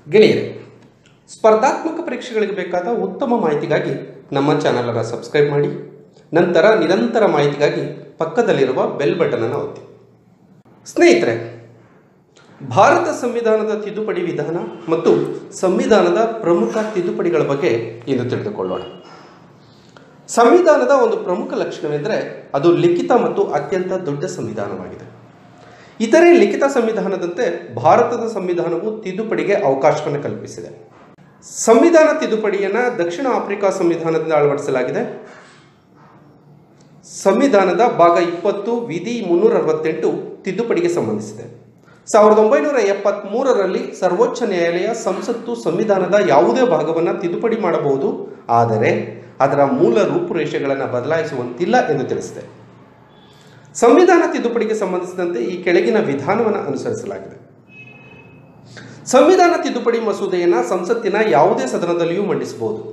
ಗೆಳೆಯರೆ ಸ್ಪರ್ಧಾತ್ಮಕ ಪರೀಕ್ಷೆಗಳಿಗೆ ಬೇಕಾದ ಉತ್ತಮ ಮಾಹಿತಿಗಾಗಿ ನಮ್ಮ ಚಾನಲನ್ನು ಸಬ್ಸ್ಕ್ರೈಬ್ ಮಾಡಿ ನಂತರ ನಿರಂತರ ಮಾಹಿತಿಗಾಗಿ ಪಕ್ಕದಲ್ಲಿರುವ ಬೆಲ್ ಬಟನನ್ನು ಒತ್ತಿ ಸ್ನೇಹಿತರೆ ಭಾರತ ಸಂವಿಧಾನದ ತಿದ್ದುಪಡಿ ವಿಧಾನ ಮತ್ತು ಸಂವಿಧಾನದ ಪ್ರಮುಖ ತಿದ್ದುಪಡಿಗಳ ಬಗ್ಗೆ ಇಂದು ತಿಳಿದುಕೊಳ್ಳೋಣ ಸಂವಿಧಾನದ ಒಂದು ಪ್ರಮುಖ ಲಕ್ಷಣವೆಂದರೆ ಅದು ಲಿಖಿತ ಮತ್ತು ಅತ್ಯಂತ ದೊಡ್ಡ ಸಂವಿಧಾನವಾಗಿದೆ ಇತರೆ ಲಿಖಿತ ಸಂವಿಧಾನದಂತೆ ಭಾರತದ ಸಂವಿಧಾನವು ತಿದ್ದುಪಡಿಗೆ ಅವಕಾಶವನ್ನು ಕಲ್ಪಿಸಿದೆ ಸಂವಿಧಾನ ತಿದ್ದುಪಡಿಯನ್ನು ದಕ್ಷಿಣ ಆಫ್ರಿಕಾ ಸಂವಿಧಾನದಿಂದ ಅಳವಡಿಸಲಾಗಿದೆ ಸಂವಿಧಾನದ ಭಾಗ ಇಪ್ಪತ್ತು ವಿಧಿ ಮುನ್ನೂರ ಅರವತ್ತೆಂಟು ತಿದ್ದುಪಡಿಗೆ ಸಂಬಂಧಿಸಿದೆ ಸಾವಿರದ ಒಂಬೈನೂರ ಎಪ್ಪತ್ತ್ಮೂರರಲ್ಲಿ ಸರ್ವೋಚ್ಚ ನ್ಯಾಯಾಲಯ ಸಂಸತ್ತು ಸಂವಿಧಾನದ ಯಾವುದೇ ಭಾಗವನ್ನು ತಿದ್ದುಪಡಿ ಮಾಡಬಹುದು ಆದರೆ ಅದರ ಮೂಲ ರೂಪುರೇಷೆಗಳನ್ನು ಬದಲಾಯಿಸುವಂತಿಲ್ಲ ಎಂದು ತಿಳಿಸಿದೆ ಸಂವಿಧಾನ ತಿದ್ದುಪಡಿಗೆ ಸಂಬಂಧಿಸಿದಂತೆ ಈ ಕೆಳಗಿನ ವಿಧಾನವನ್ನು ಅನುಸರಿಸಲಾಗಿದೆ ಸಂವಿಧಾನ ತಿದ್ದುಪಡಿ ಮಸೂದೆಯನ್ನು ಸಂಸತ್ತಿನ ಯಾವುದೇ ಸದನದಲ್ಲಿಯೂ ಮಂಡಿಸಬಹುದು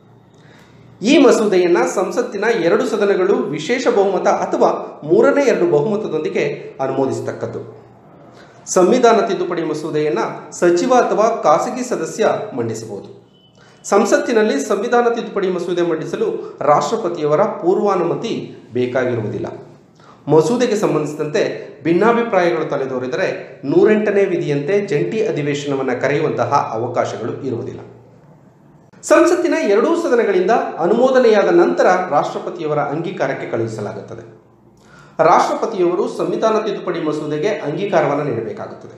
ಈ ಮಸೂದೆಯನ್ನು ಸಂಸತ್ತಿನ ಎರಡು ಸದನಗಳು ವಿಶೇಷ ಬಹುಮತ ಅಥವಾ ಮೂರನೇ ಎರಡು ಬಹುಮತದೊಂದಿಗೆ ಅನುಮೋದಿಸತಕ್ಕದ್ದು ಸಂವಿಧಾನ ತಿದ್ದುಪಡಿ ಮಸೂದೆಯನ್ನು ಸಚಿವ ಅಥವಾ ಖಾಸಗಿ ಸದಸ್ಯ ಮಂಡಿಸಬಹುದು ಸಂಸತ್ತಿನಲ್ಲಿ ಸಂವಿಧಾನ ತಿದ್ದುಪಡಿ ಮಸೂದೆ ಮಂಡಿಸಲು ರಾಷ್ಟ್ರಪತಿಯವರ ಪೂರ್ವಾನುಮತಿ ಬೇಕಾಗಿರುವುದಿಲ್ಲ ಮಸೂದೆಗೆ ಸಂಬಂಧಿಸಿದಂತೆ ಭಿನ್ನಾಭಿಪ್ರಾಯಗಳು ತಲೆದೋರಿದರೆ ನೂರೆಂಟನೇ ವಿಧಿಯಂತೆ ಜಂಟಿ ಅಧಿವೇಶನವನ್ನು ಕರೆಯುವಂತಹ ಅವಕಾಶಗಳು ಇರುವುದಿಲ್ಲ ಸಂಸತ್ತಿನ ಎರಡೂ ಸದನಗಳಿಂದ ಅನುಮೋದನೆಯಾದ ನಂತರ ರಾಷ್ಟ್ರಪತಿಯವರ ಅಂಗೀಕಾರಕ್ಕೆ ಕಳುಹಿಸಲಾಗುತ್ತದೆ ರಾಷ್ಟ್ರಪತಿಯವರು ಸಂವಿಧಾನ ತಿದ್ದುಪಡಿ ಮಸೂದೆಗೆ ಅಂಗೀಕಾರವನ್ನು ನೀಡಬೇಕಾಗುತ್ತದೆ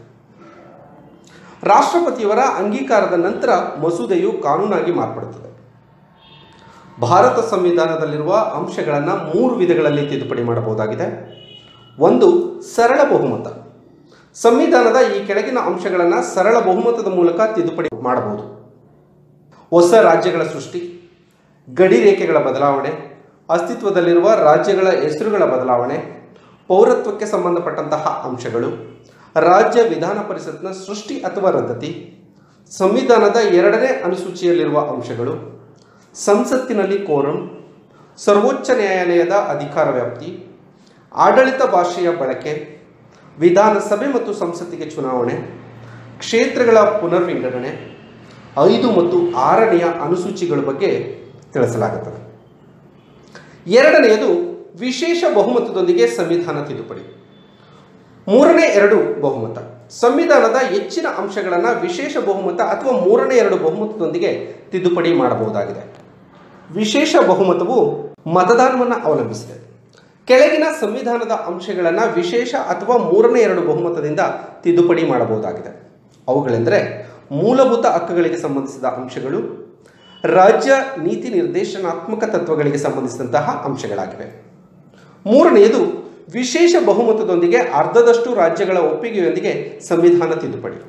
ರಾಷ್ಟ್ರಪತಿಯವರ ಅಂಗೀಕಾರದ ನಂತರ ಮಸೂದೆಯು ಕಾನೂನಾಗಿ ಮಾರ್ಪಡುತ್ತದೆ ಭಾರತ ಸಂವಿಧಾನದಲ್ಲಿರುವ ಅಂಶಗಳನ್ನು ಮೂರು ವಿಧಗಳಲ್ಲಿ ತಿದ್ದುಪಡಿ ಮಾಡಬಹುದಾಗಿದೆ ಒಂದು ಸರಳ ಬಹುಮತ ಸಂವಿಧಾನದ ಈ ಕೆಳಗಿನ ಅಂಶಗಳನ್ನು ಸರಳ ಬಹುಮತದ ಮೂಲಕ ತಿದ್ದುಪಡಿ ಮಾಡಬಹುದು ಹೊಸ ರಾಜ್ಯಗಳ ಸೃಷ್ಟಿ ಗಡಿ ರೇಖೆಗಳ ಬದಲಾವಣೆ ಅಸ್ತಿತ್ವದಲ್ಲಿರುವ ರಾಜ್ಯಗಳ ಹೆಸರುಗಳ ಬದಲಾವಣೆ ಪೌರತ್ವಕ್ಕೆ ಸಂಬಂಧಪಟ್ಟಂತಹ ಅಂಶಗಳು ರಾಜ್ಯ ವಿಧಾನ ಪರಿಷತ್ನ ಸೃಷ್ಟಿ ಅಥವಾ ರದ್ದತಿ ಸಂವಿಧಾನದ ಎರಡನೇ ಅನುಸೂಚಿಯಲ್ಲಿರುವ ಅಂಶಗಳು ಸಂಸತ್ತಿನಲ್ಲಿ ಕೋರಂ ಸರ್ವೋಚ್ಚ ನ್ಯಾಯಾಲಯದ ಅಧಿಕಾರ ವ್ಯಾಪ್ತಿ ಆಡಳಿತ ಭಾಷೆಯ ಬಳಕೆ ವಿಧಾನಸಭೆ ಮತ್ತು ಸಂಸತ್ತಿಗೆ ಚುನಾವಣೆ ಕ್ಷೇತ್ರಗಳ ಪುನರ್ವಿಂಗಡಣೆ ಐದು ಮತ್ತು ಆರನೆಯ ಅನುಸೂಚಿಗಳ ಬಗ್ಗೆ ತಿಳಿಸಲಾಗುತ್ತದೆ ಎರಡನೆಯದು ವಿಶೇಷ ಬಹುಮತದೊಂದಿಗೆ ಸಂವಿಧಾನ ತಿದ್ದುಪಡಿ ಮೂರನೇ ಎರಡು ಬಹುಮತ ಸಂವಿಧಾನದ ಹೆಚ್ಚಿನ ಅಂಶಗಳನ್ನು ವಿಶೇಷ ಬಹುಮತ ಅಥವಾ ಮೂರನೇ ಎರಡು ಬಹುಮತದೊಂದಿಗೆ ತಿದ್ದುಪಡಿ ಮಾಡಬಹುದಾಗಿದೆ ವಿಶೇಷ ಬಹುಮತವು ಮತದಾನವನ್ನು ಅವಲಂಬಿಸಿದೆ ಕೆಳಗಿನ ಸಂವಿಧಾನದ ಅಂಶಗಳನ್ನು ವಿಶೇಷ ಅಥವಾ ಮೂರನೇ ಎರಡು ಬಹುಮತದಿಂದ ತಿದ್ದುಪಡಿ ಮಾಡಬಹುದಾಗಿದೆ ಅವುಗಳೆಂದರೆ ಮೂಲಭೂತ ಹಕ್ಕುಗಳಿಗೆ ಸಂಬಂಧಿಸಿದ ಅಂಶಗಳು ರಾಜ್ಯ ನೀತಿ ನಿರ್ದೇಶನಾತ್ಮಕ ತತ್ವಗಳಿಗೆ ಸಂಬಂಧಿಸಿದಂತಹ ಅಂಶಗಳಾಗಿವೆ ಮೂರನೆಯದು ವಿಶೇಷ ಬಹುಮತದೊಂದಿಗೆ ಅರ್ಧದಷ್ಟು ರಾಜ್ಯಗಳ ಒಪ್ಪಿಗೆಯೊಂದಿಗೆ ಸಂವಿಧಾನ ತಿದ್ದುಪಡಿ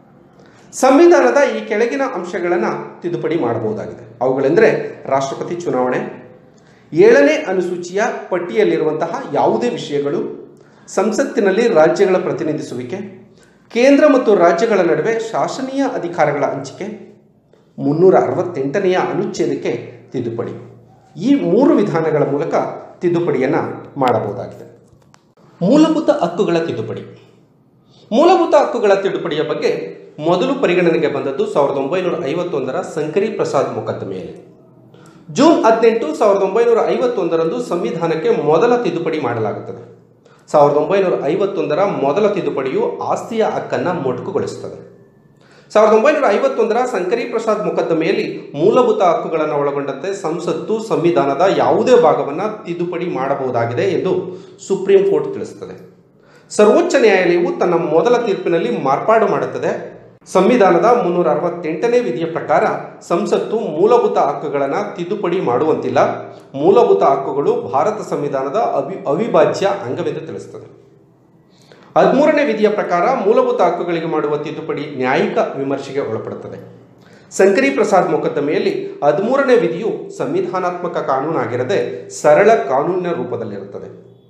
ಸಂವಿಧಾನದ ಈ ಕೆಳಗಿನ ಅಂಶಗಳನ್ನು ತಿದ್ದುಪಡಿ ಮಾಡಬಹುದಾಗಿದೆ ಅವುಗಳೆಂದರೆ ರಾಷ್ಟ್ರಪತಿ ಚುನಾವಣೆ ಏಳನೇ ಅನುಸೂಚಿಯ ಪಟ್ಟಿಯಲ್ಲಿರುವಂತಹ ಯಾವುದೇ ವಿಷಯಗಳು ಸಂಸತ್ತಿನಲ್ಲಿ ರಾಜ್ಯಗಳ ಪ್ರತಿನಿಧಿಸುವಿಕೆ ಕೇಂದ್ರ ಮತ್ತು ರಾಜ್ಯಗಳ ನಡುವೆ ಶಾಸನೀಯ ಅಧಿಕಾರಗಳ ಹಂಚಿಕೆ ಮುನ್ನೂರ ಅರವತ್ತೆಂಟನೆಯ ಅನುಚ್ಛೇದಕ್ಕೆ ತಿದ್ದುಪಡಿ ಈ ಮೂರು ವಿಧಾನಗಳ ಮೂಲಕ ತಿದ್ದುಪಡಿಯನ್ನು ಮಾಡಬಹುದಾಗಿದೆ ಮೂಲಭೂತ ಹಕ್ಕುಗಳ ತಿದ್ದುಪಡಿ ಮೂಲಭೂತ ಹಕ್ಕುಗಳ ತಿದ್ದುಪಡಿಯ ಬಗ್ಗೆ ಮೊದಲು ಪರಿಗಣನೆಗೆ ಬಂದದ್ದು ಸಾವಿರದ ಒಂಬೈನೂರ ಐವತ್ತೊಂದರ ಸಂಕರಿ ಪ್ರಸಾದ್ ಮೊಕದ್ದಮೆಯಲ್ಲಿ ಜೂನ್ ಹದಿನೆಂಟು ಸಾವಿರದ ಒಂಬೈನೂರ ಐವತ್ತೊಂದರಂದು ಸಂವಿಧಾನಕ್ಕೆ ಮೊದಲ ತಿದ್ದುಪಡಿ ಮಾಡಲಾಗುತ್ತದೆ ಸಾವಿರದ ಒಂಬೈನೂರ ಐವತ್ತೊಂದರ ಮೊದಲ ತಿದ್ದುಪಡಿಯು ಆಸ್ತಿಯ ಹಕ್ಕನ್ನು ಮೊಟಕುಗೊಳಿಸುತ್ತದೆ ಸಾವಿರದ ಒಂಬೈನೂರ ಐವತ್ತೊಂದರ ಸಂಕರಿ ಪ್ರಸಾದ್ ಮೊಕದ್ದಮೆಯಲ್ಲಿ ಮೂಲಭೂತ ಹಕ್ಕುಗಳನ್ನು ಒಳಗೊಂಡಂತೆ ಸಂಸತ್ತು ಸಂವಿಧಾನದ ಯಾವುದೇ ಭಾಗವನ್ನು ತಿದ್ದುಪಡಿ ಮಾಡಬಹುದಾಗಿದೆ ಎಂದು ಸುಪ್ರೀಂ ಕೋರ್ಟ್ ತಿಳಿಸುತ್ತದೆ ಸರ್ವೋಚ್ಚ ನ್ಯಾಯಾಲಯವು ತನ್ನ ಮೊದಲ ತೀರ್ಪಿನಲ್ಲಿ ಮಾರ್ಪಾಡು ಮಾಡುತ್ತದೆ ಸಂವಿಧಾನದ ಮುನ್ನೂರ ಅರವತ್ತೆಂಟನೇ ವಿಧಿಯ ಪ್ರಕಾರ ಸಂಸತ್ತು ಮೂಲಭೂತ ಹಕ್ಕುಗಳನ್ನು ತಿದ್ದುಪಡಿ ಮಾಡುವಂತಿಲ್ಲ ಮೂಲಭೂತ ಹಕ್ಕುಗಳು ಭಾರತ ಸಂವಿಧಾನದ ಅವಿ ಅವಿಭಾಜ್ಯ ಅಂಗವೆಂದು ತಿಳಿಸುತ್ತದೆ ಹದಿಮೂರನೇ ವಿಧಿಯ ಪ್ರಕಾರ ಮೂಲಭೂತ ಹಕ್ಕುಗಳಿಗೆ ಮಾಡುವ ತಿದ್ದುಪಡಿ ನ್ಯಾಯಿಕ ವಿಮರ್ಶೆಗೆ ಒಳಪಡುತ್ತದೆ ಸಂಕರಿ ಪ್ರಸಾದ್ ಮೊಕದ್ದಮೆಯಲ್ಲಿ ಹದಿಮೂರನೇ ವಿಧಿಯು ಸಂವಿಧಾನಾತ್ಮಕ ಕಾನೂನಾಗಿರದೆ ಸರಳ ಕಾನೂನಿನ ರೂಪದಲ್ಲಿರುತ್ತದೆ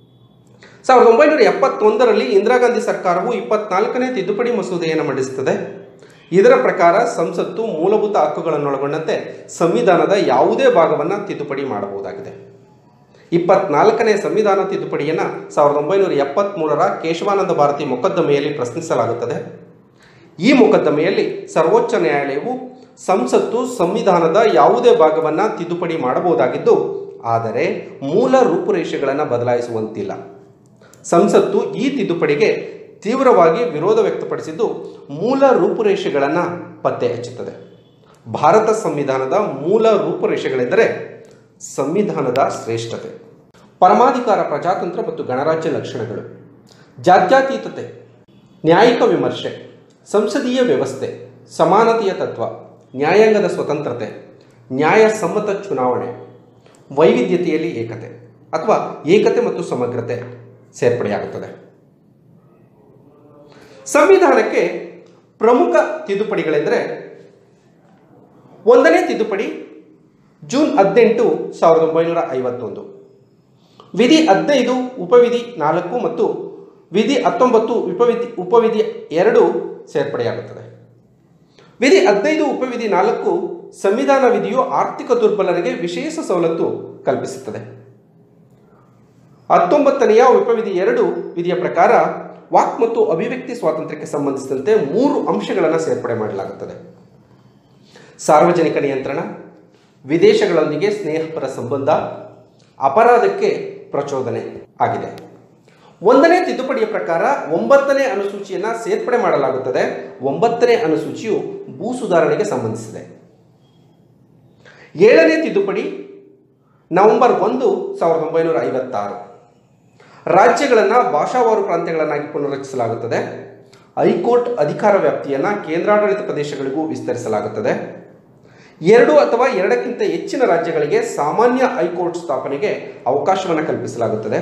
ಸಾವಿರದ ಒಂಬೈನೂರ ಎಪ್ಪತ್ತೊಂದರಲ್ಲಿ ಇಂದಿರಾ ಗಾಂಧಿ ಸರ್ಕಾರವು ಇಪ್ಪತ್ನಾಲ್ಕನೇ ತಿದ್ದುಪಡಿ ಮಸೂದೆಯನ್ನು ಮಂಡಿಸುತ್ತದೆ ಇದರ ಪ್ರಕಾರ ಸಂಸತ್ತು ಮೂಲಭೂತ ಹಕ್ಕುಗಳನ್ನೊಳಗೊಂಡಂತೆ ಸಂವಿಧಾನದ ಯಾವುದೇ ಭಾಗವನ್ನು ತಿದ್ದುಪಡಿ ಮಾಡಬಹುದಾಗಿದೆ ಇಪ್ಪತ್ನಾಲ್ಕನೇ ಸಂವಿಧಾನ ತಿದ್ದುಪಡಿಯನ್ನು ಸಾವಿರದ ಒಂಬೈನೂರ ಎಪ್ಪತ್ತ್ಮೂರರ ಕೇಶವಾನಂದ ಭಾರತಿ ಮೊಕದ್ದಮೆಯಲ್ಲಿ ಪ್ರಶ್ನಿಸಲಾಗುತ್ತದೆ ಈ ಮೊಕದ್ದಮೆಯಲ್ಲಿ ಸರ್ವೋಚ್ಚ ನ್ಯಾಯಾಲಯವು ಸಂಸತ್ತು ಸಂವಿಧಾನದ ಯಾವುದೇ ಭಾಗವನ್ನು ತಿದ್ದುಪಡಿ ಮಾಡಬಹುದಾಗಿದ್ದು ಆದರೆ ಮೂಲ ರೂಪುರೇಷೆಗಳನ್ನು ಬದಲಾಯಿಸುವಂತಿಲ್ಲ ಸಂಸತ್ತು ಈ ತಿದ್ದುಪಡಿಗೆ ತೀವ್ರವಾಗಿ ವಿರೋಧ ವ್ಯಕ್ತಪಡಿಸಿದ್ದು ಮೂಲ ರೂಪುರೇಷೆಗಳನ್ನು ಪತ್ತೆ ಹಚ್ಚುತ್ತದೆ ಭಾರತ ಸಂವಿಧಾನದ ಮೂಲ ರೂಪುರೇಷೆಗಳೆಂದರೆ ಸಂವಿಧಾನದ ಶ್ರೇಷ್ಠತೆ ಪರಮಾಧಿಕಾರ ಪ್ರಜಾತಂತ್ರ ಮತ್ತು ಗಣರಾಜ್ಯ ಲಕ್ಷಣಗಳು ಜಾತ್ಯತೀತತೆ ನ್ಯಾಯಿಕ ವಿಮರ್ಶೆ ಸಂಸದೀಯ ವ್ಯವಸ್ಥೆ ಸಮಾನತೆಯ ತತ್ವ ನ್ಯಾಯಾಂಗದ ಸ್ವತಂತ್ರತೆ ನ್ಯಾಯಸಮ್ಮತ ಚುನಾವಣೆ ವೈವಿಧ್ಯತೆಯಲ್ಲಿ ಏಕತೆ ಅಥವಾ ಏಕತೆ ಮತ್ತು ಸಮಗ್ರತೆ ಸೇರ್ಪಡೆಯಾಗುತ್ತದೆ ಸಂವಿಧಾನಕ್ಕೆ ಪ್ರಮುಖ ತಿದ್ದುಪಡಿಗಳೆಂದರೆ ಒಂದನೇ ತಿದ್ದುಪಡಿ ಜೂನ್ ಹದಿನೆಂಟು ಸಾವಿರದ ಒಂಬೈನೂರ ಐವತ್ತೊಂದು ವಿಧಿ ಹದಿನೈದು ಉಪವಿಧಿ ನಾಲ್ಕು ಮತ್ತು ವಿಧಿ ಹತ್ತೊಂಬತ್ತು ಉಪವಿಧಿ ಉಪವಿಧಿ ಎರಡು ಸೇರ್ಪಡೆಯಾಗುತ್ತದೆ ವಿಧಿ ಹದಿನೈದು ಉಪವಿಧಿ ನಾಲ್ಕು ಸಂವಿಧಾನ ವಿಧಿಯು ಆರ್ಥಿಕ ದುರ್ಬಲರಿಗೆ ವಿಶೇಷ ಸವಲತ್ತು ಕಲ್ಪಿಸುತ್ತದೆ ಹತ್ತೊಂಬತ್ತನೆಯ ಉಪವಿಧಿ ಎರಡು ವಿಧಿಯ ಪ್ರಕಾರ ವಾಕ್ ಮತ್ತು ಅಭಿವ್ಯಕ್ತಿ ಸ್ವಾತಂತ್ರ್ಯಕ್ಕೆ ಸಂಬಂಧಿಸಿದಂತೆ ಮೂರು ಅಂಶಗಳನ್ನು ಸೇರ್ಪಡೆ ಮಾಡಲಾಗುತ್ತದೆ ಸಾರ್ವಜನಿಕ ನಿಯಂತ್ರಣ ವಿದೇಶಗಳೊಂದಿಗೆ ಸ್ನೇಹಪರ ಸಂಬಂಧ ಅಪರಾಧಕ್ಕೆ ಪ್ರಚೋದನೆ ಆಗಿದೆ ಒಂದನೇ ತಿದ್ದುಪಡಿಯ ಪ್ರಕಾರ ಒಂಬತ್ತನೇ ಅನುಸೂಚಿಯನ್ನು ಸೇರ್ಪಡೆ ಮಾಡಲಾಗುತ್ತದೆ ಒಂಬತ್ತನೇ ಅನುಸೂಚಿಯು ಭೂ ಸುಧಾರಣೆಗೆ ಸಂಬಂಧಿಸಿದೆ ಏಳನೇ ತಿದ್ದುಪಡಿ ನವೆಂಬರ್ ಒಂದು ಸಾವಿರದ ಒಂಬೈನೂರ ಐವತ್ತಾರು ರಾಜ್ಯಗಳನ್ನು ಭಾಷಾವಾರು ಪ್ರಾಂತ್ಯಗಳನ್ನಾಗಿ ಪುನರ್ರಚಿಸಲಾಗುತ್ತದೆ ಹೈಕೋರ್ಟ್ ಅಧಿಕಾರ ವ್ಯಾಪ್ತಿಯನ್ನು ಕೇಂದ್ರಾಡಳಿತ ಪ್ರದೇಶಗಳಿಗೂ ವಿಸ್ತರಿಸಲಾಗುತ್ತದೆ ಎರಡು ಅಥವಾ ಎರಡಕ್ಕಿಂತ ಹೆಚ್ಚಿನ ರಾಜ್ಯಗಳಿಗೆ ಸಾಮಾನ್ಯ ಹೈಕೋರ್ಟ್ ಸ್ಥಾಪನೆಗೆ ಅವಕಾಶವನ್ನು ಕಲ್ಪಿಸಲಾಗುತ್ತದೆ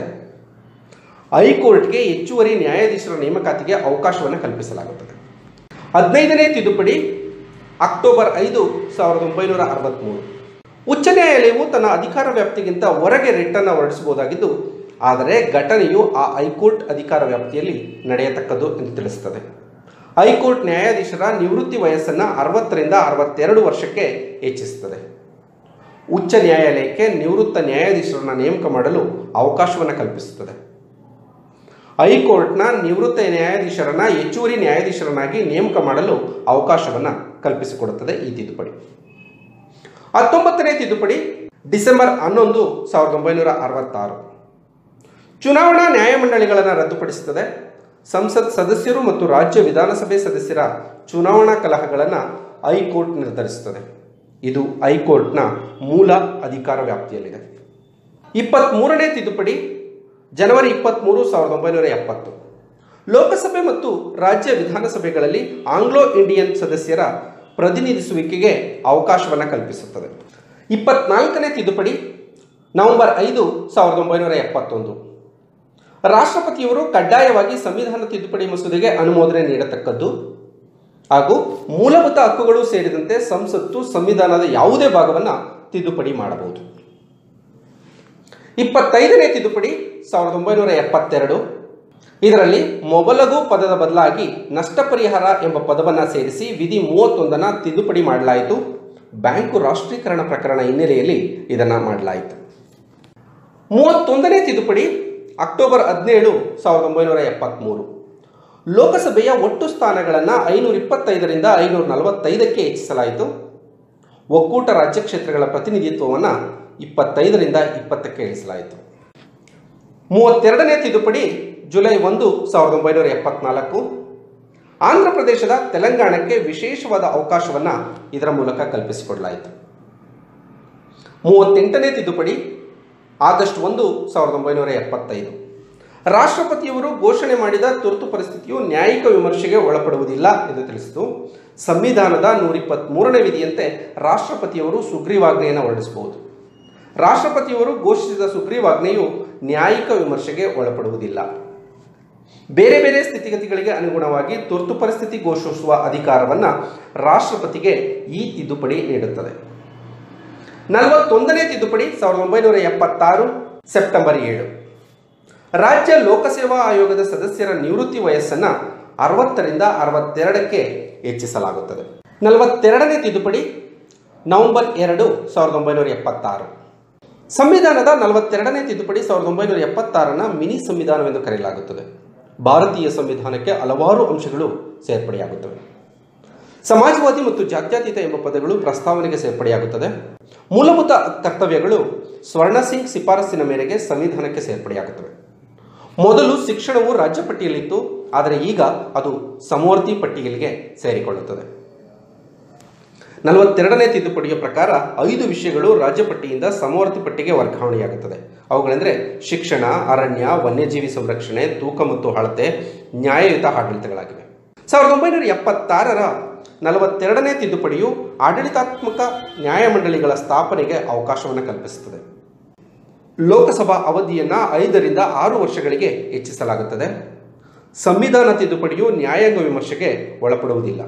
ಹೈಕೋರ್ಟ್ಗೆ ಹೆಚ್ಚುವರಿ ನ್ಯಾಯಾಧೀಶರ ನೇಮಕಾತಿಗೆ ಅವಕಾಶವನ್ನು ಕಲ್ಪಿಸಲಾಗುತ್ತದೆ ಹದಿನೈದನೇ ತಿದ್ದುಪಡಿ ಅಕ್ಟೋಬರ್ ಐದು ಸಾವಿರದ ಒಂಬೈನೂರ ಅರವತ್ತ್ಮೂರು ಉಚ್ಚ ನ್ಯಾಯಾಲಯವು ತನ್ನ ಅಧಿಕಾರ ವ್ಯಾಪ್ತಿಗಿಂತ ಹೊರಗೆ ರಿಟ್ಟನ್ನು ಹೊರಡಿಸಬಹುದಾಗಿದ್ದು ಆದರೆ ಘಟನೆಯು ಆ ಹೈಕೋರ್ಟ್ ಅಧಿಕಾರ ವ್ಯಾಪ್ತಿಯಲ್ಲಿ ನಡೆಯತಕ್ಕದ್ದು ಎಂದು ತಿಳಿಸುತ್ತದೆ ಹೈಕೋರ್ಟ್ ನ್ಯಾಯಾಧೀಶರ ನಿವೃತ್ತಿ ವಯಸ್ಸನ್ನು ಅರವತ್ತರಿಂದ ಅರವತ್ತೆರಡು ವರ್ಷಕ್ಕೆ ಹೆಚ್ಚಿಸುತ್ತದೆ ಉಚ್ಚ ನ್ಯಾಯಾಲಯಕ್ಕೆ ನಿವೃತ್ತ ನ್ಯಾಯಾಧೀಶರನ್ನು ನೇಮಕ ಮಾಡಲು ಅವಕಾಶವನ್ನು ಕಲ್ಪಿಸುತ್ತದೆ ಹೈಕೋರ್ಟ್ನ ನಿವೃತ್ತ ನ್ಯಾಯಾಧೀಶರನ್ನ ಹೆಚ್ಚುವರಿ ನ್ಯಾಯಾಧೀಶರನ್ನಾಗಿ ನೇಮಕ ಮಾಡಲು ಅವಕಾಶವನ್ನು ಕಲ್ಪಿಸಿಕೊಡುತ್ತದೆ ಈ ತಿದ್ದುಪಡಿ ಹತ್ತೊಂಬತ್ತನೇ ತಿದ್ದುಪಡಿ ಡಿಸೆಂಬರ್ ಹನ್ನೊಂದು ಸಾವಿರದ ಒಂಬೈನೂರ ಅರವತ್ತಾರು ಚುನಾವಣಾ ನ್ಯಾಯಮಂಡಳಿಗಳನ್ನು ರದ್ದುಪಡಿಸುತ್ತದೆ ಸಂಸತ್ ಸದಸ್ಯರು ಮತ್ತು ರಾಜ್ಯ ವಿಧಾನಸಭೆ ಸದಸ್ಯರ ಚುನಾವಣಾ ಕಲಹಗಳನ್ನು ಹೈಕೋರ್ಟ್ ನಿರ್ಧರಿಸುತ್ತದೆ ಇದು ಹೈಕೋರ್ಟ್ನ ಮೂಲ ಅಧಿಕಾರ ವ್ಯಾಪ್ತಿಯಲ್ಲಿದೆ ಇಪ್ಪತ್ತ್ಮೂರನೇ ತಿದ್ದುಪಡಿ ಜನವರಿ ಇಪ್ಪತ್ತ್ಮೂರು ಸಾವಿರದ ಒಂಬೈನೂರ ಎಪ್ಪತ್ತು ಲೋಕಸಭೆ ಮತ್ತು ರಾಜ್ಯ ವಿಧಾನಸಭೆಗಳಲ್ಲಿ ಆಂಗ್ಲೋ ಇಂಡಿಯನ್ ಸದಸ್ಯರ ಪ್ರತಿನಿಧಿಸುವಿಕೆಗೆ ಅವಕಾಶವನ್ನು ಕಲ್ಪಿಸುತ್ತದೆ ಇಪ್ಪತ್ನಾಲ್ಕನೇ ತಿದ್ದುಪಡಿ ನವೆಂಬರ್ ಐದು ಸಾವಿರದ ಒಂಬೈನೂರ ಎಪ್ಪತ್ತೊಂದು ರಾಷ್ಟ್ರಪತಿಯವರು ಕಡ್ಡಾಯವಾಗಿ ಸಂವಿಧಾನ ತಿದ್ದುಪಡಿ ಮಸೂದೆಗೆ ಅನುಮೋದನೆ ನೀಡತಕ್ಕದ್ದು ಹಾಗೂ ಮೂಲಭೂತ ಹಕ್ಕುಗಳು ಸೇರಿದಂತೆ ಸಂಸತ್ತು ಸಂವಿಧಾನದ ಯಾವುದೇ ಭಾಗವನ್ನು ತಿದ್ದುಪಡಿ ಮಾಡಬಹುದು ಇಪ್ಪತ್ತೈದನೇ ತಿದ್ದುಪಡಿ ಸಾವಿರದ ಒಂಬೈನೂರ ಎಪ್ಪತ್ತೆರಡು ಇದರಲ್ಲಿ ಮೊಬಲಗು ಪದದ ಬದಲಾಗಿ ನಷ್ಟ ಪರಿಹಾರ ಎಂಬ ಪದವನ್ನು ಸೇರಿಸಿ ವಿಧಿ ಮೂವತ್ತೊಂದನ್ನು ತಿದ್ದುಪಡಿ ಮಾಡಲಾಯಿತು ಬ್ಯಾಂಕು ರಾಷ್ಟ್ರೀಕರಣ ಪ್ರಕರಣ ಹಿನ್ನೆಲೆಯಲ್ಲಿ ಇದನ್ನು ಮಾಡಲಾಯಿತು ಮೂವತ್ತೊಂದನೇ ತಿದ್ದುಪಡಿ ಅಕ್ಟೋಬರ್ ಹದಿನೇಳು ಸಾವಿರದ ಒಂಬೈನೂರ ಎಪ್ಪತ್ತ್ಮೂರು ಲೋಕಸಭೆಯ ಒಟ್ಟು ಸ್ಥಾನಗಳನ್ನು ಐನೂರ ಇಪ್ಪತ್ತೈದರಿಂದ ಐನೂರ ನಲವತ್ತೈದಕ್ಕೆ ಹೆಚ್ಚಿಸಲಾಯಿತು ಒಕ್ಕೂಟ ರಾಜ್ಯ ಕ್ಷೇತ್ರಗಳ ಪ್ರತಿನಿಧಿತ್ವವನ್ನು ಇಪ್ಪತ್ತೈದರಿಂದ ಇಪ್ಪತ್ತಕ್ಕೆ ಇಳಿಸಲಾಯಿತು ಮೂವತ್ತೆರಡನೇ ತಿದ್ದುಪಡಿ ಜುಲೈ ಒಂದು ಸಾವಿರದ ಒಂಬೈನೂರ ಎಪ್ಪತ್ನಾಲ್ಕು ಆಂಧ್ರ ಪ್ರದೇಶದ ತೆಲಂಗಾಣಕ್ಕೆ ವಿಶೇಷವಾದ ಅವಕಾಶವನ್ನು ಇದರ ಮೂಲಕ ಕಲ್ಪಿಸಿಕೊಡಲಾಯಿತು ಮೂವತ್ತೆಂಟನೇ ತಿದ್ದುಪಡಿ ಆಗಸ್ಟ್ ಒಂದು ಸಾವಿರದ ಒಂಬೈನೂರ ಎಪ್ಪತ್ತೈದು ರಾಷ್ಟ್ರಪತಿಯವರು ಘೋಷಣೆ ಮಾಡಿದ ತುರ್ತು ಪರಿಸ್ಥಿತಿಯು ನ್ಯಾಯಿಕ ವಿಮರ್ಶೆಗೆ ಒಳಪಡುವುದಿಲ್ಲ ಎಂದು ತಿಳಿಸಿತು ಸಂವಿಧಾನದ ನೂರಿಪ್ಪತ್ತ್ಮೂರನೇ ವಿಧಿಯಂತೆ ರಾಷ್ಟ್ರಪತಿಯವರು ಸುಗ್ರೀವಾಜ್ಞೆಯನ್ನು ಹೊರಡಿಸಬಹುದು ರಾಷ್ಟ್ರಪತಿಯವರು ಘೋಷಿಸಿದ ಸುಗ್ರೀವಾಜ್ಞೆಯು ನ್ಯಾಯಿಕ ವಿಮರ್ಶೆಗೆ ಒಳಪಡುವುದಿಲ್ಲ ಬೇರೆ ಬೇರೆ ಸ್ಥಿತಿಗತಿಗಳಿಗೆ ಅನುಗುಣವಾಗಿ ತುರ್ತು ಪರಿಸ್ಥಿತಿ ಘೋಷಿಸುವ ಅಧಿಕಾರವನ್ನು ರಾಷ್ಟ್ರಪತಿಗೆ ಈ ತಿದ್ದುಪಡಿ ನೀಡುತ್ತದೆ ನಲವತ್ತೊಂದನೇ ತಿದ್ದುಪಡಿ ಸಾವಿರದ ಒಂಬೈನೂರ ಎಪ್ಪತ್ತಾರು ಸೆಪ್ಟೆಂಬರ್ ಏಳು ರಾಜ್ಯ ಲೋಕಸೇವಾ ಆಯೋಗದ ಸದಸ್ಯರ ನಿವೃತ್ತಿ ವಯಸ್ಸನ್ನು ಅರವತ್ತರಿಂದ ಅರವತ್ತೆರಡಕ್ಕೆ ಹೆಚ್ಚಿಸಲಾಗುತ್ತದೆ ನಲವತ್ತೆರಡನೇ ತಿದ್ದುಪಡಿ ನವೆಂಬರ್ ಎರಡು ಸಾವಿರದ ಒಂಬೈನೂರ ಎಪ್ಪತ್ತಾರು ಸಂವಿಧಾನದ ನಲವತ್ತೆರಡನೇ ತಿದ್ದುಪಡಿ ಸಾವಿರದ ಒಂಬೈನೂರ ಎಪ್ಪತ್ತಾರನ್ನು ಮಿನಿ ಸಂವಿಧಾನವೆಂದು ಕರೆಯಲಾಗುತ್ತದೆ ಭಾರತೀಯ ಸಂವಿಧಾನಕ್ಕೆ ಹಲವಾರು ಅಂಶಗಳು ಸೇರ್ಪಡೆಯಾಗುತ್ತವೆ ಸಮಾಜವಾದಿ ಮತ್ತು ಜಾತ್ಯತೀತ ಎಂಬ ಪದಗಳು ಪ್ರಸ್ತಾವನೆಗೆ ಸೇರ್ಪಡೆಯಾಗುತ್ತದೆ ಮೂಲಭೂತ ಕರ್ತವ್ಯಗಳು ಸ್ವರ್ಣ ಸಿಂಗ್ ಶಿಫಾರಸ್ಸಿನ ಮೇರೆಗೆ ಸಂವಿಧಾನಕ್ಕೆ ಸೇರ್ಪಡೆಯಾಗುತ್ತವೆ ಮೊದಲು ಶಿಕ್ಷಣವು ರಾಜ್ಯ ಪಟ್ಟಿಯಲ್ಲಿತ್ತು ಆದರೆ ಈಗ ಅದು ಸಮವರ್ತಿ ಪಟ್ಟಿಯಲಿಗೆ ಸೇರಿಕೊಳ್ಳುತ್ತದೆ ನಲವತ್ತೆರಡನೇ ತಿದ್ದುಪಡಿಯ ಪ್ರಕಾರ ಐದು ವಿಷಯಗಳು ರಾಜ್ಯ ಪಟ್ಟಿಯಿಂದ ಸಮವರ್ತಿ ಪಟ್ಟಿಗೆ ವರ್ಗಾವಣೆಯಾಗುತ್ತದೆ ಅವುಗಳೆಂದರೆ ಶಿಕ್ಷಣ ಅರಣ್ಯ ವನ್ಯಜೀವಿ ಸಂರಕ್ಷಣೆ ತೂಕ ಮತ್ತು ಅಳತೆ ನ್ಯಾಯಯುತ ಆಡಳಿತಗಳಾಗಿವೆ ಸಾವಿರದ ಒಂಬೈನೂರ ಎಪ್ಪತ್ತಾರರ ನಲವತ್ತೆರಡನೇ ತಿದ್ದುಪಡಿಯು ಆಡಳಿತಾತ್ಮಕ ನ್ಯಾಯಮಂಡಳಿಗಳ ಸ್ಥಾಪನೆಗೆ ಅವಕಾಶವನ್ನು ಕಲ್ಪಿಸುತ್ತದೆ ಲೋಕಸಭಾ ಅವಧಿಯನ್ನ ಐದರಿಂದ ಆರು ವರ್ಷಗಳಿಗೆ ಹೆಚ್ಚಿಸಲಾಗುತ್ತದೆ ಸಂವಿಧಾನ ತಿದ್ದುಪಡಿಯು ನ್ಯಾಯಾಂಗ ವಿಮರ್ಶೆಗೆ ಒಳಪಡುವುದಿಲ್ಲ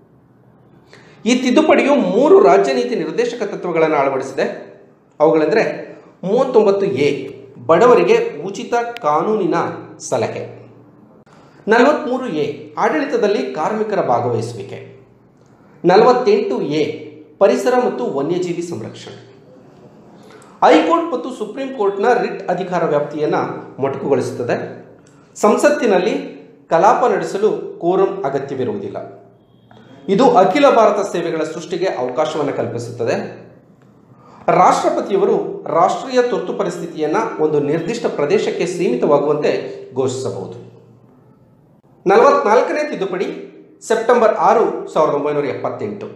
ಈ ತಿದ್ದುಪಡಿಯು ಮೂರು ರಾಜ್ಯ ನೀತಿ ನಿರ್ದೇಶಕ ತತ್ವಗಳನ್ನು ಅಳವಡಿಸಿದೆ ಅವುಗಳೆಂದರೆ ಮೂವತ್ತೊಂಬತ್ತು ಎ ಬಡವರಿಗೆ ಉಚಿತ ಕಾನೂನಿನ ಸಲಹೆ ನಲವತ್ತ್ಮೂರು ಎ ಆಡಳಿತದಲ್ಲಿ ಕಾರ್ಮಿಕರ ಭಾಗವಹಿಸುವಿಕೆ ನಲವತ್ತೆಂಟು ಎ ಪರಿಸರ ಮತ್ತು ವನ್ಯಜೀವಿ ಸಂರಕ್ಷಣೆ ಹೈಕೋರ್ಟ್ ಮತ್ತು ಸುಪ್ರೀಂ ಕೋರ್ಟ್ನ ರಿಟ್ ಅಧಿಕಾರ ವ್ಯಾಪ್ತಿಯನ್ನು ಮೊಟಕುಗೊಳಿಸುತ್ತದೆ ಸಂಸತ್ತಿನಲ್ಲಿ ಕಲಾಪ ನಡೆಸಲು ಕೋರಂ ಅಗತ್ಯವಿರುವುದಿಲ್ಲ ಇದು ಅಖಿಲ ಭಾರತ ಸೇವೆಗಳ ಸೃಷ್ಟಿಗೆ ಅವಕಾಶವನ್ನು ಕಲ್ಪಿಸುತ್ತದೆ ರಾಷ್ಟ್ರಪತಿಯವರು ರಾಷ್ಟ್ರೀಯ ತುರ್ತು ಪರಿಸ್ಥಿತಿಯನ್ನು ಒಂದು ನಿರ್ದಿಷ್ಟ ಪ್ರದೇಶಕ್ಕೆ ಸೀಮಿತವಾಗುವಂತೆ ಘೋಷಿಸಬಹುದು ನಲವತ್ನಾಲ್ಕನೇ ತಿದ್ದುಪಡಿ ಸೆಪ್ಟೆಂಬರ್ ಆರು ಸಾವಿರದ ಒಂಬೈನೂರ ಎಪ್ಪತ್ತೆಂಟು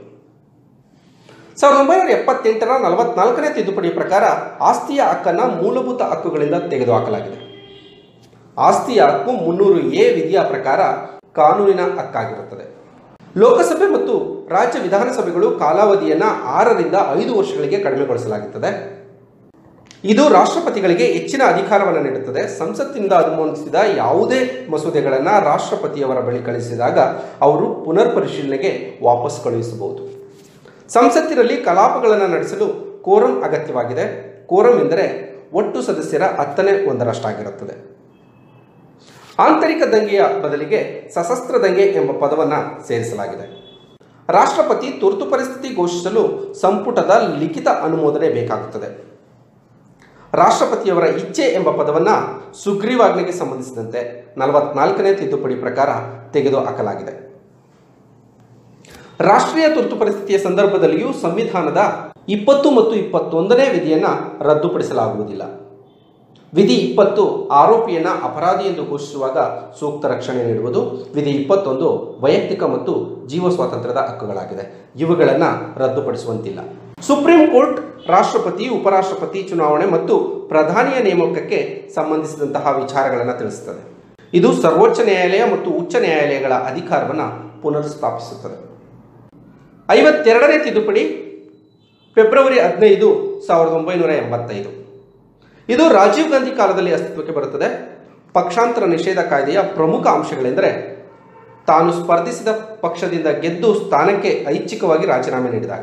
ಸಾವಿರದ ಒಂಬೈನೂರ ಎಪ್ಪತ್ತೆಂಟರ ನಲವತ್ನಾಲ್ಕನೇ ತಿದ್ದುಪಡಿಯ ಪ್ರಕಾರ ಆಸ್ತಿಯ ಹಕ್ಕನ್ನು ಮೂಲಭೂತ ಹಕ್ಕುಗಳಿಂದ ತೆಗೆದುಹಾಕಲಾಗಿದೆ ಆಸ್ತಿಯ ಹಕ್ಕು ಮುನ್ನೂರು ಎ ವಿಧಿಯ ಪ್ರಕಾರ ಕಾನೂನಿನ ಹಕ್ಕಾಗಿರುತ್ತದೆ ಲೋಕಸಭೆ ಮತ್ತು ರಾಜ್ಯ ವಿಧಾನಸಭೆಗಳು ಕಾಲಾವಧಿಯನ್ನು ಆರರಿಂದ ಐದು ವರ್ಷಗಳಿಗೆ ಕಡಿಮೆಗೊಳಿಸಲಾಗುತ್ತದೆ ಇದು ರಾಷ್ಟ್ರಪತಿಗಳಿಗೆ ಹೆಚ್ಚಿನ ಅಧಿಕಾರವನ್ನು ನೀಡುತ್ತದೆ ಸಂಸತ್ತಿನಿಂದ ಅನುಮೋದಿಸಿದ ಯಾವುದೇ ಮಸೂದೆಗಳನ್ನು ರಾಷ್ಟ್ರಪತಿಯವರ ಬಳಿ ಕಳಿಸಿದಾಗ ಅವರು ಪುನರ್ ಪರಿಶೀಲನೆಗೆ ವಾಪಸ್ ಕಳುಹಿಸಬಹುದು ಸಂಸತ್ತಿನಲ್ಲಿ ಕಲಾಪಗಳನ್ನು ನಡೆಸಲು ಕೋರಂ ಅಗತ್ಯವಾಗಿದೆ ಕೋರಂ ಎಂದರೆ ಒಟ್ಟು ಸದಸ್ಯರ ಹತ್ತನೇ ಒಂದರಷ್ಟಾಗಿರುತ್ತದೆ ಆಂತರಿಕ ದಂಗೆಯ ಬದಲಿಗೆ ಸಶಸ್ತ್ರ ದಂಗೆ ಎಂಬ ಪದವನ್ನು ಸೇರಿಸಲಾಗಿದೆ ರಾಷ್ಟ್ರಪತಿ ತುರ್ತು ಪರಿಸ್ಥಿತಿ ಘೋಷಿಸಲು ಸಂಪುಟದ ಲಿಖಿತ ಅನುಮೋದನೆ ಬೇಕಾಗುತ್ತದೆ ರಾಷ್ಟ್ರಪತಿಯವರ ಇಚ್ಛೆ ಎಂಬ ಪದವನ್ನು ಸುಗ್ರೀವಾಜ್ಞೆಗೆ ಸಂಬಂಧಿಸಿದಂತೆ ನಲವತ್ನಾಲ್ಕನೇ ತಿದ್ದುಪಡಿ ಪ್ರಕಾರ ತೆಗೆದುಹಾಕಲಾಗಿದೆ ರಾಷ್ಟ್ರೀಯ ತುರ್ತು ಪರಿಸ್ಥಿತಿಯ ಸಂದರ್ಭದಲ್ಲಿಯೂ ಸಂವಿಧಾನದ ಇಪ್ಪತ್ತು ಮತ್ತು ಇಪ್ಪತ್ತೊಂದನೇ ವಿಧಿಯನ್ನು ರದ್ದುಪಡಿಸಲಾಗುವುದಿಲ್ಲ ವಿಧಿ ಇಪ್ಪತ್ತು ಆರೋಪಿಯನ್ನ ಅಪರಾಧಿ ಎಂದು ಘೋಷಿಸುವಾಗ ಸೂಕ್ತ ರಕ್ಷಣೆ ನೀಡುವುದು ವಿಧಿ ಇಪ್ಪತ್ತೊಂದು ವೈಯಕ್ತಿಕ ಮತ್ತು ಜೀವ ಸ್ವಾತಂತ್ರ್ಯದ ಹಕ್ಕುಗಳಾಗಿದೆ ಇವುಗಳನ್ನು ರದ್ದುಪಡಿಸುವಂತಿಲ್ಲ ಸುಪ್ರೀಂ ಕೋರ್ಟ್ ರಾಷ್ಟ್ರಪತಿ ಉಪರಾಷ್ಟ್ರಪತಿ ಚುನಾವಣೆ ಮತ್ತು ಪ್ರಧಾನಿಯ ನೇಮಕಕ್ಕೆ ಸಂಬಂಧಿಸಿದಂತಹ ವಿಚಾರಗಳನ್ನು ತಿಳಿಸುತ್ತದೆ ಇದು ಸರ್ವೋಚ್ಚ ನ್ಯಾಯಾಲಯ ಮತ್ತು ಉಚ್ಚ ನ್ಯಾಯಾಲಯಗಳ ಅಧಿಕಾರವನ್ನು ಪುನರ್ಸ್ಥಾಪಿಸುತ್ತದೆ ಐವತ್ತೆರಡನೇ ತಿದ್ದುಪಡಿ ಫೆಬ್ರವರಿ ಹದಿನೈದು ಸಾವಿರದ ಒಂಬೈನೂರ ಎಂಬತ್ತೈದು ಇದು ರಾಜೀವ್ ಗಾಂಧಿ ಕಾಲದಲ್ಲಿ ಅಸ್ತಿತ್ವಕ್ಕೆ ಬರುತ್ತದೆ ಪಕ್ಷಾಂತರ ನಿಷೇಧ ಕಾಯ್ದೆಯ ಪ್ರಮುಖ ಅಂಶಗಳೆಂದರೆ ತಾನು ಸ್ಪರ್ಧಿಸಿದ ಪಕ್ಷದಿಂದ ಗೆದ್ದು ಸ್ಥಾನಕ್ಕೆ ಐಚ್ಛಿಕವಾಗಿ ರಾಜೀನಾಮೆ ನೀಡಿದಾಗ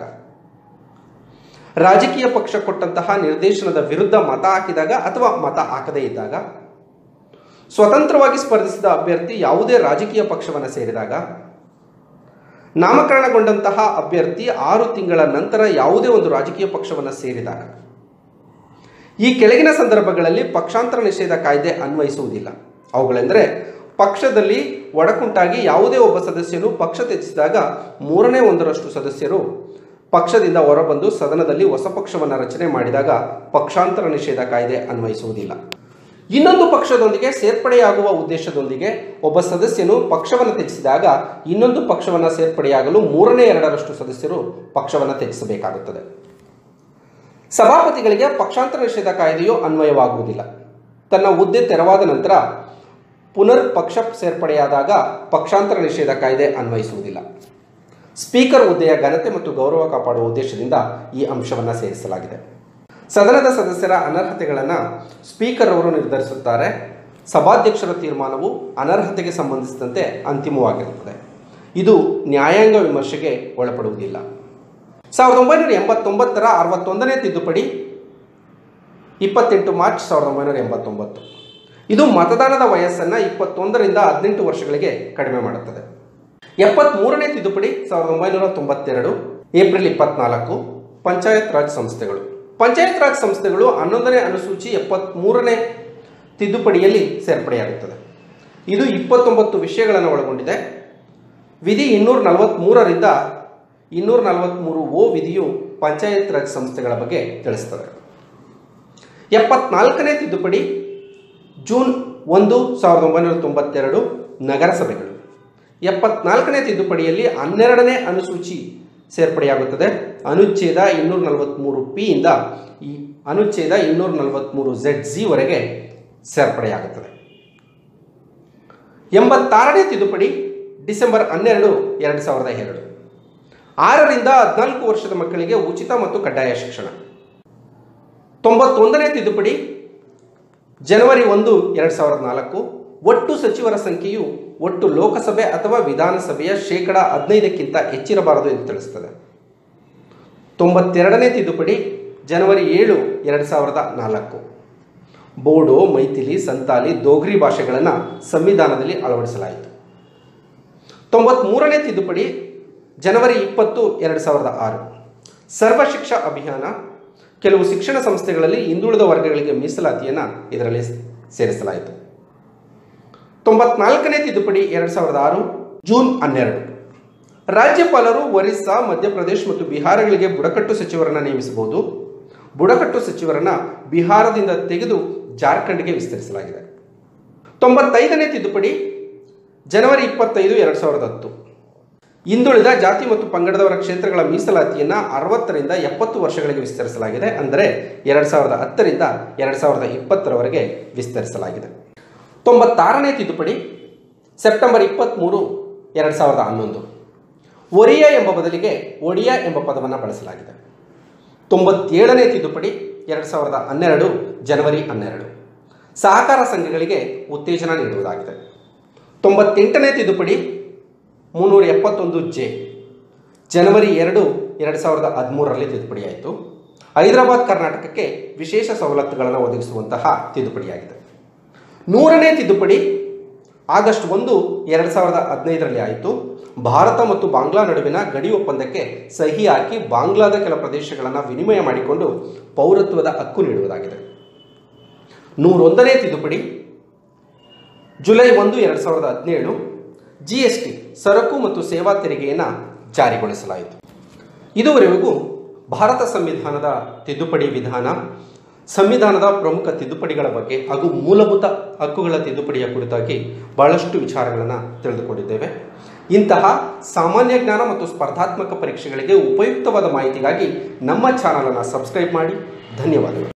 ರಾಜಕೀಯ ಪಕ್ಷ ಕೊಟ್ಟಂತಹ ನಿರ್ದೇಶನದ ವಿರುದ್ಧ ಮತ ಹಾಕಿದಾಗ ಅಥವಾ ಮತ ಹಾಕದೇ ಇದ್ದಾಗ ಸ್ವತಂತ್ರವಾಗಿ ಸ್ಪರ್ಧಿಸಿದ ಅಭ್ಯರ್ಥಿ ಯಾವುದೇ ರಾಜಕೀಯ ಪಕ್ಷವನ್ನು ಸೇರಿದಾಗ ನಾಮಕರಣಗೊಂಡಂತಹ ಅಭ್ಯರ್ಥಿ ಆರು ತಿಂಗಳ ನಂತರ ಯಾವುದೇ ಒಂದು ರಾಜಕೀಯ ಪಕ್ಷವನ್ನು ಸೇರಿದಾಗ ಈ ಕೆಳಗಿನ ಸಂದರ್ಭಗಳಲ್ಲಿ ಪಕ್ಷಾಂತರ ನಿಷೇಧ ಕಾಯ್ದೆ ಅನ್ವಯಿಸುವುದಿಲ್ಲ ಅವುಗಳೆಂದರೆ ಪಕ್ಷದಲ್ಲಿ ಒಡಕುಂಟಾಗಿ ಯಾವುದೇ ಒಬ್ಬ ಸದಸ್ಯರು ಪಕ್ಷ ತ್ಯಜಿಸಿದಾಗ ಮೂರನೇ ಒಂದರಷ್ಟು ಸದಸ್ಯರು ಪಕ್ಷದಿಂದ ಹೊರಬಂದು ಸದನದಲ್ಲಿ ಹೊಸ ಪಕ್ಷವನ್ನು ರಚನೆ ಮಾಡಿದಾಗ ಪಕ್ಷಾಂತರ ನಿಷೇಧ ಕಾಯ್ದೆ ಅನ್ವಯಿಸುವುದಿಲ್ಲ ಇನ್ನೊಂದು ಪಕ್ಷದೊಂದಿಗೆ ಸೇರ್ಪಡೆಯಾಗುವ ಉದ್ದೇಶದೊಂದಿಗೆ ಒಬ್ಬ ಸದಸ್ಯನು ಪಕ್ಷವನ್ನು ತ್ಯಜಿಸಿದಾಗ ಇನ್ನೊಂದು ಪಕ್ಷವನ್ನು ಸೇರ್ಪಡೆಯಾಗಲು ಮೂರನೇ ಎರಡರಷ್ಟು ಸದಸ್ಯರು ಪಕ್ಷವನ್ನು ತ್ಯಜಿಸಬೇಕಾಗುತ್ತದೆ ಸಭಾಪತಿಗಳಿಗೆ ಪಕ್ಷಾಂತರ ನಿಷೇಧ ಕಾಯ್ದೆಯು ಅನ್ವಯವಾಗುವುದಿಲ್ಲ ತನ್ನ ಹುದ್ದೆ ತೆರವಾದ ನಂತರ ಪುನರ್ ಪಕ್ಷ ಸೇರ್ಪಡೆಯಾದಾಗ ಪಕ್ಷಾಂತರ ನಿಷೇಧ ಕಾಯ್ದೆ ಅನ್ವಯಿಸುವುದಿಲ್ಲ ಸ್ಪೀಕರ್ ಹುದ್ದೆಯ ಘನತೆ ಮತ್ತು ಗೌರವ ಕಾಪಾಡುವ ಉದ್ದೇಶದಿಂದ ಈ ಅಂಶವನ್ನು ಸೇರಿಸಲಾಗಿದೆ ಸದನದ ಸದಸ್ಯರ ಅನರ್ಹತೆಗಳನ್ನು ಸ್ಪೀಕರ್ ಅವರು ನಿರ್ಧರಿಸುತ್ತಾರೆ ಸಭಾಧ್ಯಕ್ಷರ ತೀರ್ಮಾನವು ಅನರ್ಹತೆಗೆ ಸಂಬಂಧಿಸಿದಂತೆ ಅಂತಿಮವಾಗಿರುತ್ತದೆ ಇದು ನ್ಯಾಯಾಂಗ ವಿಮರ್ಶೆಗೆ ಒಳಪಡುವುದಿಲ್ಲ ಸಾವಿರದ ಒಂಬೈನೂರ ಎಂಬತ್ತೊಂಬತ್ತರ ಅರವತ್ತೊಂದನೇ ತಿದ್ದುಪಡಿ ಇಪ್ಪತ್ತೆಂಟು ಮಾರ್ಚ್ ಸಾವಿರದ ಒಂಬೈನೂರ ಎಂಬತ್ತೊಂಬತ್ತು ಇದು ಮತದಾನದ ವಯಸ್ಸನ್ನು ಇಪ್ಪತ್ತೊಂದರಿಂದ ಹದಿನೆಂಟು ವರ್ಷಗಳಿಗೆ ಕಡಿಮೆ ಮಾಡುತ್ತದೆ ಎಪ್ಪತ್ತ್ಮೂರನೇ ತಿದ್ದುಪಡಿ ಸಾವಿರದ ಒಂಬೈನೂರ ತೊಂಬತ್ತೆರಡು ಏಪ್ರಿಲ್ ಇಪ್ಪತ್ನಾಲ್ಕು ಪಂಚಾಯತ್ ರಾಜ್ ಸಂಸ್ಥೆಗಳು ಪಂಚಾಯತ್ ರಾಜ್ ಸಂಸ್ಥೆಗಳು ಹನ್ನೊಂದನೇ ಅನುಸೂಚಿ ಎಪ್ಪತ್ತ್ಮೂರನೇ ತಿದ್ದುಪಡಿಯಲ್ಲಿ ಸೇರ್ಪಡೆಯಾಗುತ್ತದೆ ಇದು ಇಪ್ಪತ್ತೊಂಬತ್ತು ವಿಷಯಗಳನ್ನು ಒಳಗೊಂಡಿದೆ ವಿಧಿ ಇನ್ನೂರ ನಲವತ್ತ್ಮೂರರಿಂದ ಇನ್ನೂರ ನಲವತ್ತ್ಮೂರು ಓ ವಿಧಿಯು ಪಂಚಾಯತ್ ರಾಜ್ ಸಂಸ್ಥೆಗಳ ಬಗ್ಗೆ ತಿಳಿಸ್ತದೆ ಎಪ್ಪತ್ನಾಲ್ಕನೇ ತಿದ್ದುಪಡಿ ಜೂನ್ ಒಂದು ಸಾವಿರದ ಒಂಬೈನೂರ ತೊಂಬತ್ತೆರಡು ನಗರಸಭೆಗಳು ಎಪ್ಪತ್ನಾಲ್ಕನೇ ತಿದ್ದುಪಡಿಯಲ್ಲಿ ಹನ್ನೆರಡನೇ ಅನುಸೂಚಿ ಸೇರ್ಪಡೆಯಾಗುತ್ತದೆ ಅನುಚ್ಛೇದ ಇನ್ನೂರ ನಲವತ್ತ್ಮೂರು ಪಿಯಿಂದ ಈ ಅನುಚ್ಛೇದ ಇನ್ನೂರ ನಲವತ್ತ್ಮೂರು ಝೆಡ್ ಜಿವರೆಗೆ ಸೇರ್ಪಡೆಯಾಗುತ್ತದೆ ಎಂಬತ್ತಾರನೇ ತಿದ್ದುಪಡಿ ಡಿಸೆಂಬರ್ ಹನ್ನೆರಡು ಎರಡು ಸಾವಿರದ ಎರಡು ಆರರಿಂದ ಹದಿನಾಲ್ಕು ವರ್ಷದ ಮಕ್ಕಳಿಗೆ ಉಚಿತ ಮತ್ತು ಕಡ್ಡಾಯ ಶಿಕ್ಷಣ ತೊಂಬತ್ತೊಂದನೇ ತಿದ್ದುಪಡಿ ಜನವರಿ ಒಂದು ಎರಡು ಸಾವಿರದ ನಾಲ್ಕು ಒಟ್ಟು ಸಚಿವರ ಸಂಖ್ಯೆಯು ಒಟ್ಟು ಲೋಕಸಭೆ ಅಥವಾ ವಿಧಾನಸಭೆಯ ಶೇಕಡ ಹದಿನೈದಕ್ಕಿಂತ ಹೆಚ್ಚಿರಬಾರದು ಎಂದು ತಿಳಿಸುತ್ತದೆ ತೊಂಬತ್ತೆರಡನೇ ತಿದ್ದುಪಡಿ ಜನವರಿ ಏಳು ಎರಡು ಸಾವಿರದ ನಾಲ್ಕು ಬೋಡೋ ಮೈಥಿಲಿ ಸಂತಾಲಿ ದೋಗ್ರಿ ಭಾಷೆಗಳನ್ನು ಸಂವಿಧಾನದಲ್ಲಿ ಅಳವಡಿಸಲಾಯಿತು ತೊಂಬತ್ಮೂರನೇ ತಿದ್ದುಪಡಿ ಜನವರಿ ಇಪ್ಪತ್ತು ಎರಡು ಸಾವಿರದ ಆರು ಸರ್ವ ಶಿಕ್ಷಾ ಅಭಿಯಾನ ಕೆಲವು ಶಿಕ್ಷಣ ಸಂಸ್ಥೆಗಳಲ್ಲಿ ಹಿಂದುಳಿದ ವರ್ಗಗಳಿಗೆ ಮೀಸಲಾತಿಯನ್ನು ಇದರಲ್ಲಿ ಸೇರಿಸಲಾಯಿತು ತೊಂಬತ್ನಾಲ್ಕನೇ ತಿದ್ದುಪಡಿ ಎರಡು ಸಾವಿರದ ಆರು ಜೂನ್ ಹನ್ನೆರಡು ರಾಜ್ಯಪಾಲರು ಒರಿಸ್ಸಾ ಮಧ್ಯಪ್ರದೇಶ ಮತ್ತು ಬಿಹಾರಗಳಿಗೆ ಬುಡಕಟ್ಟು ಸಚಿವರನ್ನು ನೇಮಿಸಬಹುದು ಬುಡಕಟ್ಟು ಸಚಿವರನ್ನು ಬಿಹಾರದಿಂದ ತೆಗೆದು ಜಾರ್ಖಂಡ್ಗೆ ವಿಸ್ತರಿಸಲಾಗಿದೆ ತೊಂಬತ್ತೈದನೇ ತಿದ್ದುಪಡಿ ಜನವರಿ ಇಪ್ಪತ್ತೈದು ಎರಡು ಸಾವಿರದ ಹತ್ತು ಹಿಂದುಳಿದ ಜಾತಿ ಮತ್ತು ಪಂಗಡದವರ ಕ್ಷೇತ್ರಗಳ ಮೀಸಲಾತಿಯನ್ನು ಅರವತ್ತರಿಂದ ಎಪ್ಪತ್ತು ವರ್ಷಗಳಿಗೆ ವಿಸ್ತರಿಸಲಾಗಿದೆ ಅಂದರೆ ಎರಡು ಸಾವಿರದ ಹತ್ತರಿಂದ ಎರಡು ಸಾವಿರದ ಇಪ್ಪತ್ತರವರೆಗೆ ವಿಸ್ತರಿಸಲಾಗಿದೆ ತೊಂಬತ್ತಾರನೇ ತಿದ್ದುಪಡಿ ಸೆಪ್ಟೆಂಬರ್ ಇಪ್ಪತ್ತ್ಮೂರು ಎರಡು ಸಾವಿರದ ಹನ್ನೊಂದು ಒರಿಯಾ ಎಂಬ ಬದಲಿಗೆ ಒಡಿಯಾ ಎಂಬ ಪದವನ್ನು ಬಳಸಲಾಗಿದೆ ತೊಂಬತ್ತೇಳನೇ ತಿದ್ದುಪಡಿ ಎರಡು ಸಾವಿರದ ಹನ್ನೆರಡು ಜನವರಿ ಹನ್ನೆರಡು ಸಹಕಾರ ಸಂಘಗಳಿಗೆ ಉತ್ತೇಜನ ನೀಡುವುದಾಗಿದೆ ತೊಂಬತ್ತೆಂಟನೇ ತಿದ್ದುಪಡಿ ಮುನ್ನೂರ ಎಪ್ಪತ್ತೊಂದು ಜೆ ಜನವರಿ ಎರಡು ಎರಡು ಸಾವಿರದ ಹದಿಮೂರರಲ್ಲಿ ತಿದ್ದುಪಡಿಯಾಯಿತು ಹೈದರಾಬಾದ್ ಕರ್ನಾಟಕಕ್ಕೆ ವಿಶೇಷ ಸವಲತ್ತುಗಳನ್ನು ಒದಗಿಸುವಂತಹ ತಿದ್ದುಪಡಿಯಾಗಿದೆ ನೂರನೇ ತಿದ್ದುಪಡಿ ಆಗಸ್ಟ್ ಒಂದು ಎರಡು ಸಾವಿರದ ಹದಿನೈದರಲ್ಲಿ ಆಯಿತು ಭಾರತ ಮತ್ತು ಬಾಂಗ್ಲಾ ನಡುವಿನ ಗಡಿ ಒಪ್ಪಂದಕ್ಕೆ ಸಹಿ ಹಾಕಿ ಬಾಂಗ್ಲಾದ ಕೆಲ ಪ್ರದೇಶಗಳನ್ನು ವಿನಿಮಯ ಮಾಡಿಕೊಂಡು ಪೌರತ್ವದ ಹಕ್ಕು ನೀಡುವುದಾಗಿದೆ ನೂರೊಂದನೇ ತಿದ್ದುಪಡಿ ಜುಲೈ ಒಂದು ಎರಡು ಸಾವಿರದ ಹದಿನೇಳು ಜಿ ಎಸ್ ಟಿ ಸರಕು ಮತ್ತು ಸೇವಾ ತೆರಿಗೆಯನ್ನು ಜಾರಿಗೊಳಿಸಲಾಯಿತು ಇದುವರೆಗೂ ಭಾರತ ಸಂವಿಧಾನದ ತಿದ್ದುಪಡಿ ವಿಧಾನ ಸಂವಿಧಾನದ ಪ್ರಮುಖ ತಿದ್ದುಪಡಿಗಳ ಬಗ್ಗೆ ಹಾಗೂ ಮೂಲಭೂತ ಹಕ್ಕುಗಳ ತಿದ್ದುಪಡಿಯ ಕುರಿತಾಗಿ ಬಹಳಷ್ಟು ವಿಚಾರಗಳನ್ನು ತಿಳಿದುಕೊಂಡಿದ್ದೇವೆ ಇಂತಹ ಸಾಮಾನ್ಯ ಜ್ಞಾನ ಮತ್ತು ಸ್ಪರ್ಧಾತ್ಮಕ ಪರೀಕ್ಷೆಗಳಿಗೆ ಉಪಯುಕ್ತವಾದ ಮಾಹಿತಿಗಾಗಿ ನಮ್ಮ ಚಾನಲನ್ನು ಸಬ್ಸ್ಕ್ರೈಬ್ ಮಾಡಿ ಧನ್ಯವಾದಗಳು